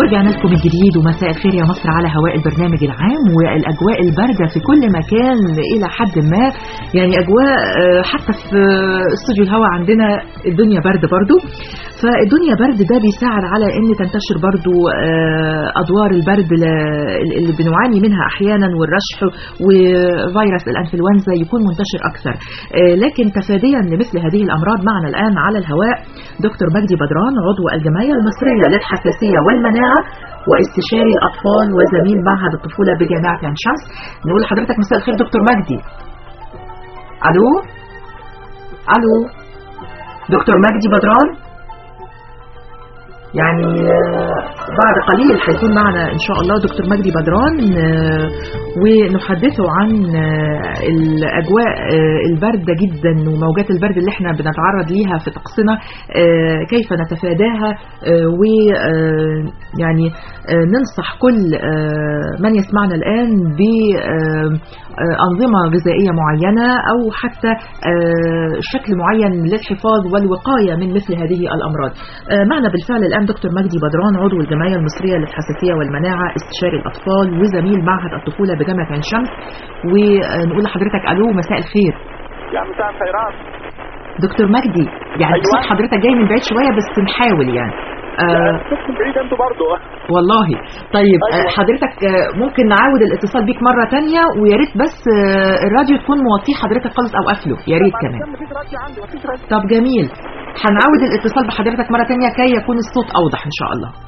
ورجعنا لكم من جديد ومساء الخير يا مصر على هواء البرنامج العام والاجواء البارده في كل مكان الى حد ما يعني اجواء آه، حتى في استوديو الهواء عندنا الدنيا برد برضو فالدنيا برد ده بيساعد على ان تنتشر برضو آه، ادوار البرد ل- اللي بنعاني منها احيانا والرشح وفيروس الانفلونزا يكون منتشر اكثر آه، لكن تفاديا لمثل هذه الامراض معنا الان على الهواء دكتور مجدي بدران عضو الجمعيه المصريه للحساسيه والمناعه واستشاري الاطفال وزميل معهد الطفوله بجامعه عين شمس نقول لحضرتك مساء الخير دكتور مجدي الو الو دكتور مجدي بدران يعني آه، بعد قليل هيكون معنا ان شاء الله دكتور مجدي بدران آه، ونحدثه عن آه، الاجواء آه، البارده جدا وموجات البرد اللي احنا بنتعرض ليها في طقسنا آه، كيف نتفاداها و يعني آه، ننصح كل آه، من يسمعنا الان بأنظمة غذائية معينة أو حتى آه، شكل معين للحفاظ والوقاية من مثل هذه الأمراض آه، معنا بالفعل الآن دكتور مجدي بدران عضو الجمعية المصرية للحساسية والمناعة استشاري الأطفال وزميل معهد الطفولة بجامعة عين شمس ونقول لحضرتك ألو مساء الخير يا مساء الخيرات دكتور مجدي يعني أيوة. صوت حضرتك جاي من بعيد شوية بس نحاول يعني آه شفتوا بعيد انتوا برضه والله طيب أيوة. آه، حضرتك آه، ممكن نعاود الاتصال بيك مرة تانية ويا ريت بس آه، الراديو تكون موطيه حضرتك خالص او قافله يا ريت كمان مفيش رد عندي مفيش رد طب جميل هنعاود الاتصال بحضرتك مرة تانية كي يكون الصوت اوضح ان شاء الله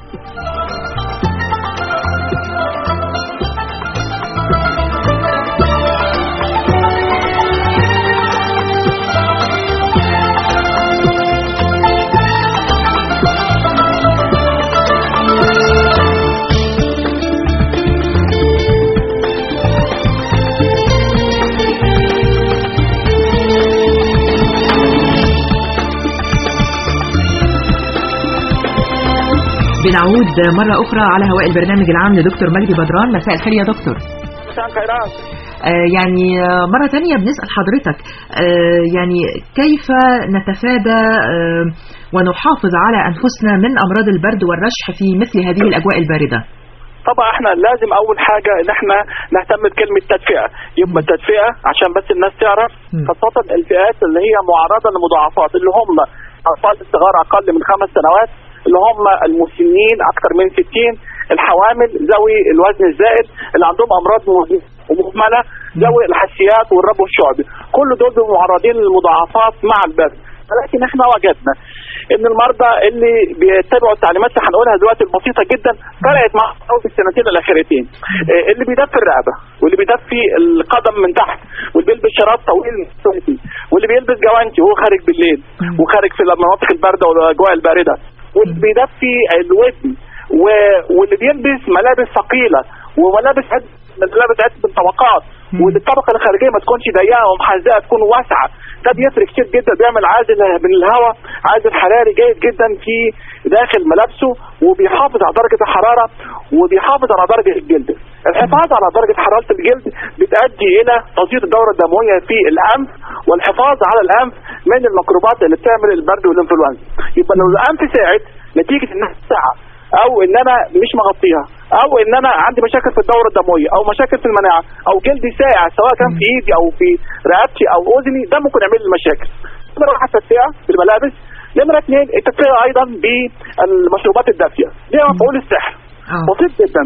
بنعود مرة أخرى على هواء البرنامج العام لدكتور مجدي بدران مساء الخير يا دكتور مساء الخيرات آه، يعني آه، مرة تانية بنسأل حضرتك آه، يعني كيف نتفادى آه، ونحافظ على أنفسنا من أمراض البرد والرشح في مثل هذه الأجواء الباردة طبعا احنا لازم اول حاجه ان احنا نهتم بكلمه تدفئه يبقى التدفئه عشان بس الناس تعرف مم. خاصه الفئات اللي هي معرضه لمضاعفات اللي هم اطفال الصغار اقل من خمس سنوات اللي هم المسنين اكثر من 60 الحوامل ذوي الوزن الزائد اللي عندهم امراض مزمنة ومهمله ذوي الحساسيات والربو الشعبي كل دول بيبقوا معرضين للمضاعفات مع البرد ولكن احنا وجدنا ان المرضى اللي بيتبعوا التعليمات اللي هنقولها دلوقتي البسيطه جدا فرقت مع في السنتين الاخيرتين إيه، اللي بيدفي الرقبه واللي بيدفي القدم من تحت واللي بيلبس شراب طويل سويتي واللي بيلبس جوانتي وهو خارج بالليل وخارج في المناطق البارده والاجواء البارده واللي بيدفي الودن و- واللي بيلبس ملابس ثقيله وملابس عد ملابس عد بالطبقات والطبقه الخارجيه ما تكونش ضيقه ومحزقه تكون واسعه ده بيفرق كتير جدا بيعمل عازل من الهواء عازل حراري جيد جدا في داخل ملابسه وبيحافظ على درجه الحراره وبيحافظ على درجه الجلد الحفاظ على درجه حراره الجلد بتؤدي الى تصدير الدوره الدمويه في الانف والحفاظ على الانف من الميكروبات اللي بتعمل البرد والانفلونزا يبقى لو الانف ساعد نتيجه انها ساعه او ان انا مش مغطيها او ان انا عندي مشاكل في الدوره الدمويه او مشاكل في المناعه او جلدي ساقع سواء كان في ايدي او في رقبتي او اذني ده ممكن يعمل لي مشاكل نمره واحد التدفئه بالملابس نمره اثنين التدفئه ايضا بالمشروبات الدافيه دي مفعول السحر آه. بسيط جدا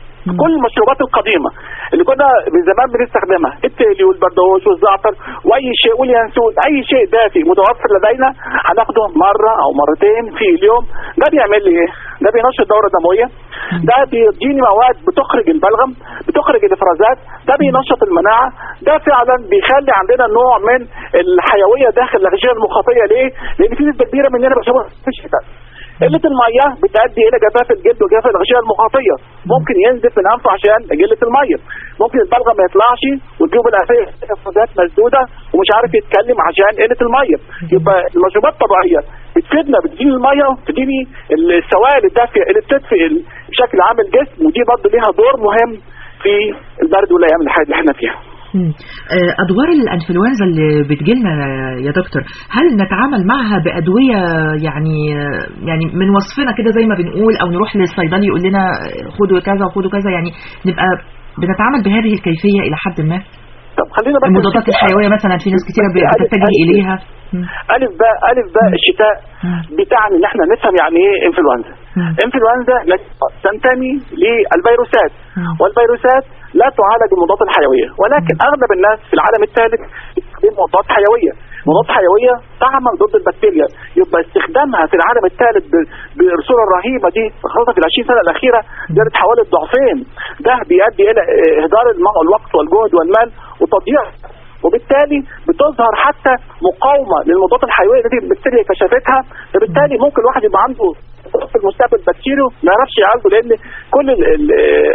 كل المشروبات القديمه اللي كنا من زمان بنستخدمها التيلي والبردوش والزعتر واي شيء واليانسون اي شيء دافي متوفر لدينا هناخده مره او مرتين في اليوم ده بيعمل لي ايه؟ ده بينشط الدوره الدمويه ده بيديني مواد بتخرج البلغم بتخرج الافرازات ده بينشط المناعه ده فعلا بيخلي عندنا نوع من الحيويه داخل الاغشيه المخاطيه ليه؟ لان في نسبه كبيره مننا بشوفها في الشتاء قله الميه بتؤدي الى جفاف الجلد وجفاف الغشاء المخاطيه ممكن ينزف من انفه عشان قله الميه ممكن البلغم ما يطلعش والجيوب الانفيه افرازات مسدوده ومش عارف يتكلم عشان قله الميه يبقى المشروبات الطبيعيه بتفيدنا بتديني الميه بتديني السوائل الدافيه اللي بتدفئ ال- بشكل عام الجسم ودي برضه ليها دور مهم في البرد والايام الحاد اللي احنا فيها مم. آه، ادوار الانفلونزا اللي بتجيلنا يا دكتور هل نتعامل معها بادويه يعني آه، يعني من وصفنا كده زي ما بنقول او نروح للصيدلي يقول لنا خدوا كذا وخدوا كذا يعني نبقى بنتعامل بهذه الكيفيه الى حد ما طب خلينا بس المضادات الحيويه مثلا في ناس كتيره بتتجه اليها مم. الف باء الف باء الشتاء مم. بتعني ان احنا نفهم يعني ايه انفلونزا مم. انفلونزا لا تنتمي للفيروسات مم. والفيروسات لا تعالج بالمضادات الحيويه ولكن اغلب الناس في العالم الثالث بيستخدموا مضادات حيويه مضادات حيويه تعمل ضد البكتيريا يبقى استخدامها في العالم الثالث ب- بالصوره الرهيبه دي خاصه في ال 20 سنه الاخيره زادت حوالي الضعفين ده بيؤدي الى اهدار الم- الوقت والجهد والمال وتضييع وبالتالي بتظهر حتى مقاومه للمضادات الحيويه التي البكتيريا كشفتها فبالتالي ممكن الواحد يبقى عنده في المستقبل بكتيريو ما يعرفش يعالجه لان كل ال ال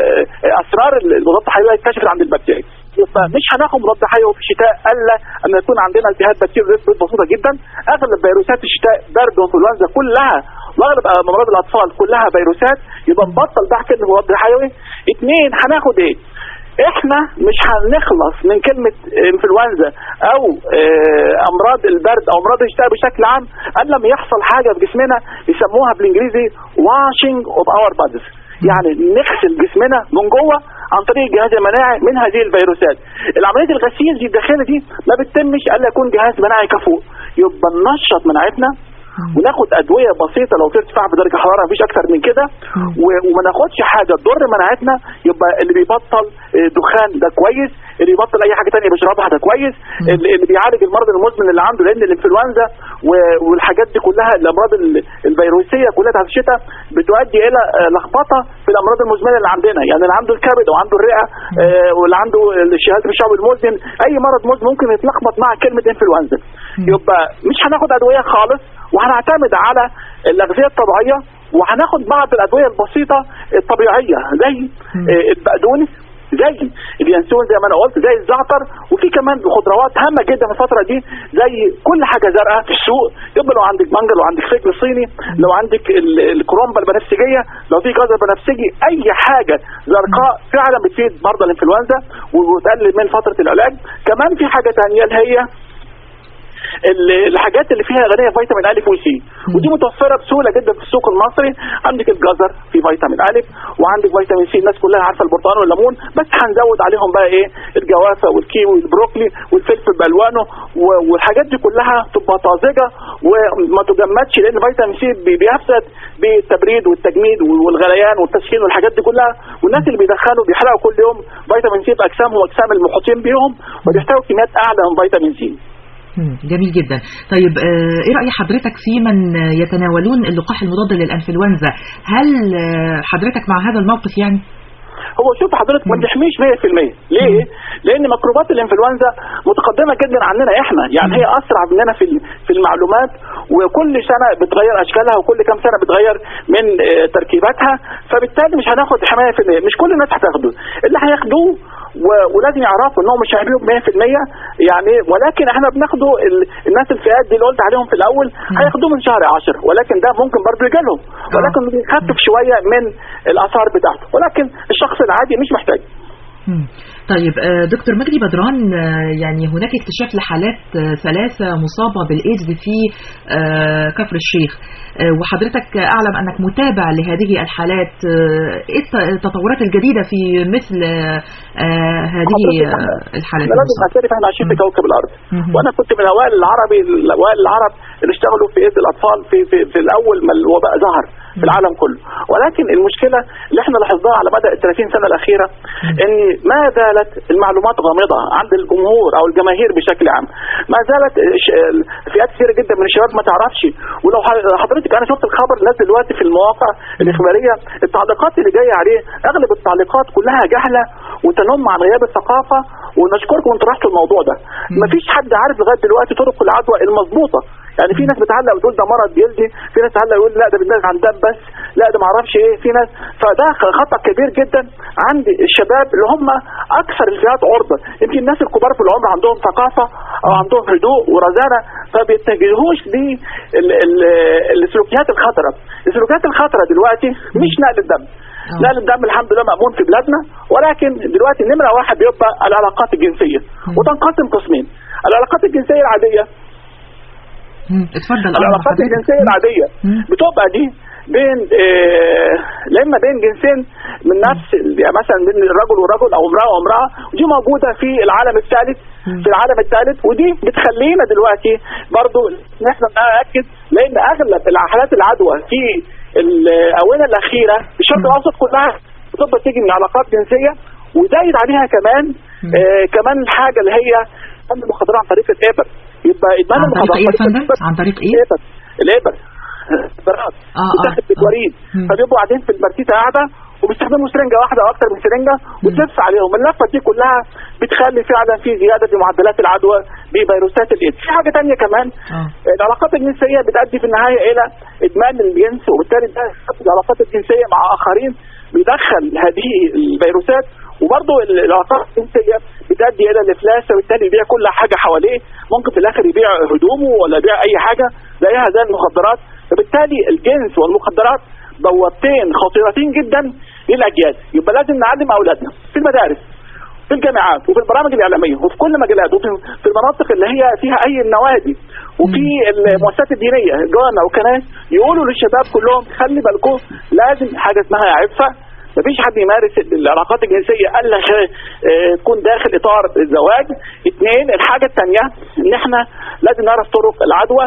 اسرار المضادات الحيويه اتكشفت عند البكتيريا يبقى مش هناخد مضاد حيوي في الشتاء الا ان يكون عندنا التهاب بكتيري نسبه بسيطه جدا اغلب فيروسات الشتاء برد وانفلونزا كلها واغلب امراض الاطفال كلها فيروسات يبقى نبطل بقى كلمه مضاد حيوي اثنين هناخد ايه؟ احنا مش هنخلص من كلمة انفلونزا او اه امراض البرد او امراض الشتاء بشكل عام الا لما يحصل حاجة في جسمنا يسموها بالانجليزي washing of our bodies يعني نغسل جسمنا من جوه عن طريق الجهاز المناعي من هذه الفيروسات العملية الغسيل دي الداخلي دي ما بتتمش الا يكون جهاز مناعي كفؤ يبقى ننشط مناعتنا وناخد ادويه بسيطه لو في ارتفاع في درجه الحراره مفيش اكتر من كده و- وما ناخدش حاجه تضر مناعتنا يبقى اللي بيبطل آه، دخان ده كويس اللي يبطل اي حاجه تانية بيشربها ده كويس اللي اللي بيعالج المرض المزمن اللي عنده لان الانفلونزا و- والحاجات دي كلها الامراض ال- الفيروسيه كلها بتاعت الشتاء بتؤدي الى آه، لخبطه في الامراض المزمنه اللي عندنا يعني اللي عنده الكبد او عنده الرئه آه، واللي عنده الشهاده في الشعب المزمن اي مرض مزمن ممكن يتلخبط مع كلمه انفلونزا يبقى مش هناخد ادويه خالص وهنعتمد على الاغذيه الطبيعيه وهناخد بعض الادويه البسيطه الطبيعيه زي آه، البقدونس زي اليانسون زي ما انا قلت زي الزعتر وفي كمان خضروات هامه جدا في الفتره دي زي كل حاجه زرقاء في السوق يبقى لو عندك مانجا لو عندك فجل صيني لو عندك ال- الكرومبا البنفسجيه لو في جزر بنفسجي اي حاجه زرقاء فعلا بتفيد مرضى الانفلونزا وبتقلل من فتره العلاج كمان في حاجه ثانيه اللي هي ال- الحاجات اللي فيها غنيه فيتامين الف وسي ودي متوفره بسهوله جدا في السوق المصري عندك الجزر في فيتامين الف وعندك فيتامين سي الناس كلها عارفه البرتقال والليمون بس هنزود عليهم بقى ايه الجوافه والكيوي والبروكلي والفلفل بالوانه و- والحاجات دي كلها تبقى طازجه وما تجمدش لان فيتامين سي بي- بيفسد بالتبريد والتجميد والغليان والتسخين والحاجات دي كلها والناس اللي بيدخنوا بيحرقوا كل يوم فيتامين سي في اجسامهم واجسام المحيطين بيهم وبيحتوي كميات اعلى من فيتامين سي مم، جميل جدا طيب آه، ايه رأي حضرتك في من آه، يتناولون اللقاح المضاد للانفلونزا هل آه، حضرتك مع هذا الموقف يعني هو شوف حضرتك ما تحميش 100% ليه؟ لان ميكروبات الانفلونزا متقدمه جدا عننا احنا يعني هي اسرع مننا في ال- في المعلومات وكل سنه بتغير اشكالها وكل كام سنه بتغير من آه، تركيباتها فبالتالي مش هناخد حمايه في المية. مش كل الناس هتاخده اللي هياخدوه و- ولازم يعرفوا انهم مش هيبيعوا ب 100% يعني ولكن احنا بناخده ال- الناس الفئات دي اللي قلت عليهم في الاول هياخدوه من شهر 10 ولكن ده ممكن برضه يجيلهم ولكن بيخفف شويه من الاثار بتاعته ولكن الشخص العادي مش محتاج مم. طيب آه، دكتور مجدي بدران آه، يعني هناك اكتشاف لحالات آه، ثلاثة مصابة بالإيدز في آه، كفر الشيخ آه، وحضرتك أعلم أنك متابع لهذه الحالات آه، إيه الت- التطورات الجديدة في مثل آه، آه، هذه آه، الحالات احنا لازم المصابة؟ نعترف احنا عايشين في كوكب الارض مم. وانا كنت من اوائل العربي الاوائل العرب اللي اشتغلوا في ايد الاطفال في في, في الاول ما الوباء ظهر في العالم كله ولكن المشكله اللي احنا لاحظناها على مدى ال 30 سنه الاخيره ان ما زالت المعلومات غامضه عند الجمهور او الجماهير بشكل عام ما زالت ش- فئات كثيره جدا من الشباب ما تعرفش ولو ح- حضرتك انا شفت الخبر نازل دلوقتي في المواقع الاخباريه التعليقات اللي جايه عليه اغلب التعليقات كلها جهله وتنم عن غياب الثقافه ونشكركم انتوا رحتوا الموضوع ده مفيش حد عارف لغايه دلوقتي طرق العدوى المظبوطه يعني في ناس بتعلق وتقول ده مرض جلدي في ناس تعلق يقول لا ده بيتنقل عن دم بس لا ده معرفش ايه في ناس فده خطا كبير جدا عند الشباب اللي هم اكثر الفئات عرضه يمكن الناس الكبار في العمر عندهم ثقافه او عندهم هدوء ورزانه فبيتجهوش للسلوكيات الخطره السلوكيات الخطره دلوقتي مش نقل الدم آه. لا الدم الحمد لله مأمون في بلادنا ولكن دلوقتي نمرة واحد بيبقى العلاقات الجنسية مم. وتنقسم قسمين العلاقات الجنسية العادية مم. اتفضل أمر العلاقات حضرتك. الجنسية مم. العادية مم. بتبقى دي بين آه، لا اما بين جنسين من نفس ال- يعني مثلا بين الرجل والرجل او امراه وامراه ودي موجوده في العالم الثالث مم. في العالم الثالث ودي بتخلينا دلوقتي برضو ان احنا ناكد لان اغلب حالات العدوى في الاونه الاخيره في الشرق مم. الاوسط كلها بتبقى تيجي من علاقات جنسيه وزايد عليها كمان مم. آه كمان الحاجه اللي هي ادمان المخدرات عن طريق الابر يبقى ادمان عن طريق ايه يا المخدرات فندم عن طريق ايه الابر الابر الابرات آه، بتاخد آه. بالوريد مم. فبيبقوا قاعدين في المرتيته قاعده وبيستخدموا سرنجه واحده او اكتر من سرنجه وتلف عليهم اللفه دي كلها بتخلي فعلا في زياده في معدلات العدوى بفيروسات الايدز في حاجه تانية كمان اه العلاقات الجنسيه بتؤدي في النهايه الى ادمان الجنس وبالتالي ده العلاقات الجنسيه مع اخرين بيدخل هذه الفيروسات وبرضه العلاقات الجنسيه بتؤدي الى الافلاس وبالتالي يبيع كل حاجه حواليه ممكن في الاخر يبيع هدومه ولا يبيع اي حاجه زيها زي المخدرات فبالتالي الجنس والمخدرات بوابتين خطيرتين جدا للاجيال يبقى لازم نعلم اولادنا في المدارس في الجامعات وفي البرامج الاعلاميه وفي كل المجالات وفي في المناطق اللي هي فيها اي النوادي وفي المؤسسات الدينيه جوانا وكنائس يقولوا للشباب كلهم خلي بالكم لازم حاجه اسمها عفه مفيش حد يمارس العلاقات الجنسيه الا خ- آه، تكون داخل اطار الزواج اثنين الحاجه الثانيه ان احنا لازم نعرف طرق العدوى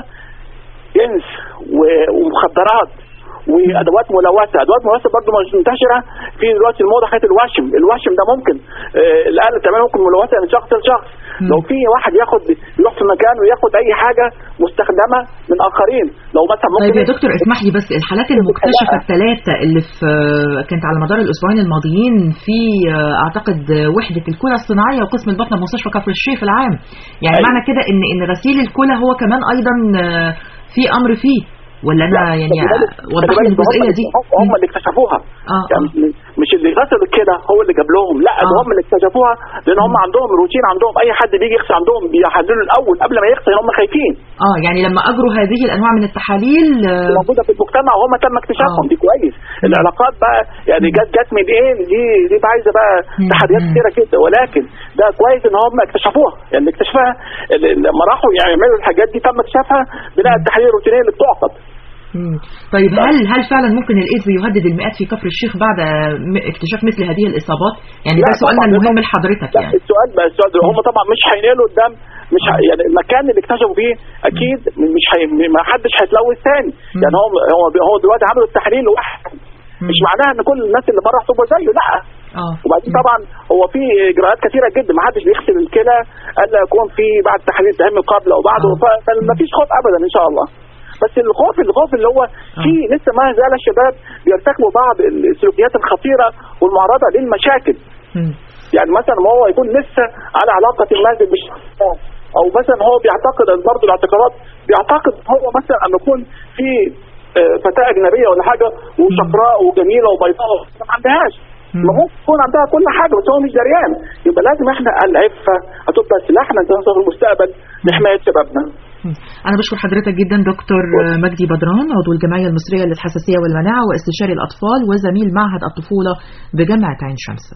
جنس و- ومخدرات وادوات ملوثه ادوات ملوثه برضه مش منتشره في دلوقتي الموضه حكايه الوشم الوشم ده ممكن آه الاله بتعمل ممكن ملوثه من شخص لشخص مم. لو في واحد ياخد يروح في مكان وياخد اي حاجه مستخدمه من اخرين لو مثلا ممكن طيب يا دكتور اسمح لي بس الحالات المكتشفة الثلاثة اللي في كانت على مدار الأسبوعين الماضيين في آه، أعتقد آه، وحدة الكلى الصناعية وقسم البطنة بمستشفى كفر الشيخ العام يعني أيوة. معنى كده إن إن غسيل الكلى هو كمان أيضا آه، في أمر فيه ولا أنا يعني خلي بالك- وضح خلي لي بالك الجزئية هم- دي هم- هم اللي اكتشفوها اه يعني اه مش اللي غسلوا كده هو اللي جاب لهم لا ده آه. هم اللي اكتشفوها لان هم عندهم روتين عندهم اي حد بيجي يغسل عندهم بيحللوا الاول قبل ما يغسل هم خايفين اه يعني لما أجروا هذه الأنواع من التحاليل آه، موجوده في المجتمع وهم تم اكتشافهم آه. دي كويس العلاقات بقى يعني جت جت من ايه دي دي بقى عايزه بقى مم. تحديات مم. كتيره جدا ولكن ده كويس ان هم اكتشفوها يعني اكتشفها ال- لما راحوا يعني يعملوا الحاجات دي تم اكتشافها بناء على التحاليل الروتينيه اللي بتعقد مم. طيب هل هل فعلا ممكن الايدز يهدد المئات في كفر الشيخ بعد م- اكتشاف مثل هذه الاصابات؟ يعني لا ده سؤالنا طبعاً. المهم لحضرتك لا يعني. السؤال بقى السؤال ده هم طبعا مش هينقلوا الدم مش ه... يعني المكان اللي اكتشفوا فيه اكيد مش هي... ما حدش هيتلوث ثاني مم. يعني هو هو هو دلوقتي عملوا التحليل واحد مم. مش معناها ان كل الناس اللي بره هتبقى زيه لا اه وبعدين مم. طبعا هو في اجراءات كثيره جدا ما حدش بيغسل الكلى الا يكون في بعد تحليل دم قبل وبعده آه. ف- فما فيش خوف ابدا ان شاء الله بس الخوف الخوف اللي هو في لسه ما زال الشباب بيرتكبوا بعض السلوكيات الخطيره والمعرضه للمشاكل مم. يعني مثلا ما هو يكون لسه على علاقه ما بالشخص او مثلا هو بيعتقد برضه الاعتقادات بيعتقد هو مثلا ان يكون في آه، فتاه اجنبيه ولا حاجه وشقراء وجميله وبيضاء ما عندهاش مم. ما ممكن تكون عندها كل حاجه بس هو مش دريان يبقى لازم احنا العفه هتبقى سلاحنا ان في المستقبل لحمايه شبابنا مم. انا بشكر حضرتك جدا دكتور آه، مجدي بدران عضو الجمعيه المصريه للحساسيه والمناعه واستشاري الاطفال وزميل معهد الطفوله بجامعه عين شمس.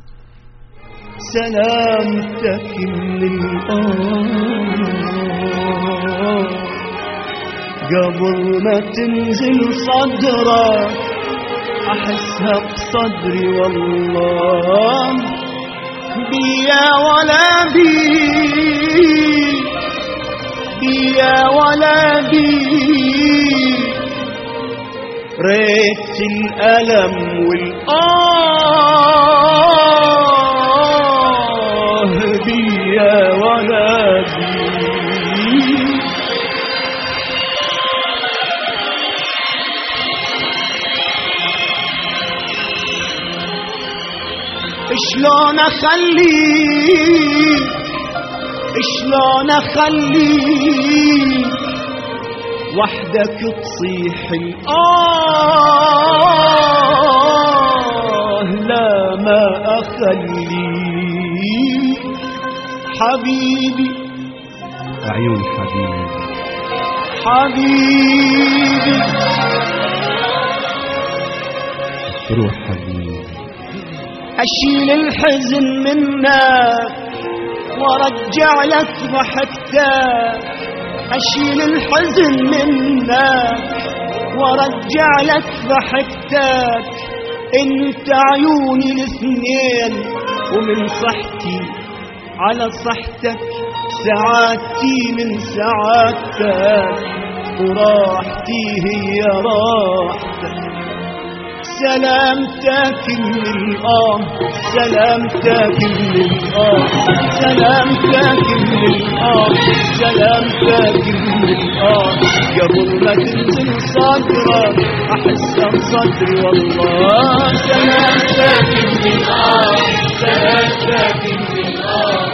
سلامتك من الآه قبل ما تنزل صدرك أحسها بصدري والله بيا ولا بي بيا ولا بي ريت الألم والآه بيا ولا بي شلون اخلي شلون اخلي وحدك تصيح الآه لا ما أخلي حبيبي عيون حبيبي حبيبي روح حبيبي أشيل الحزن منك وارجع لك ضحكتك أشيل الحزن منك وارجع لك ضحكتك انت عيوني الاثنين ومن صحتي على صحتك سعادتي من سعادتك وراحتي هي راحتك سلامتك من الآه سلامتك من الآه سلامتك من الآه سلامتك من الآه قبل ما تنزل صدرك أحس بصدري والله سلامتك من الآه سلامتك من الآه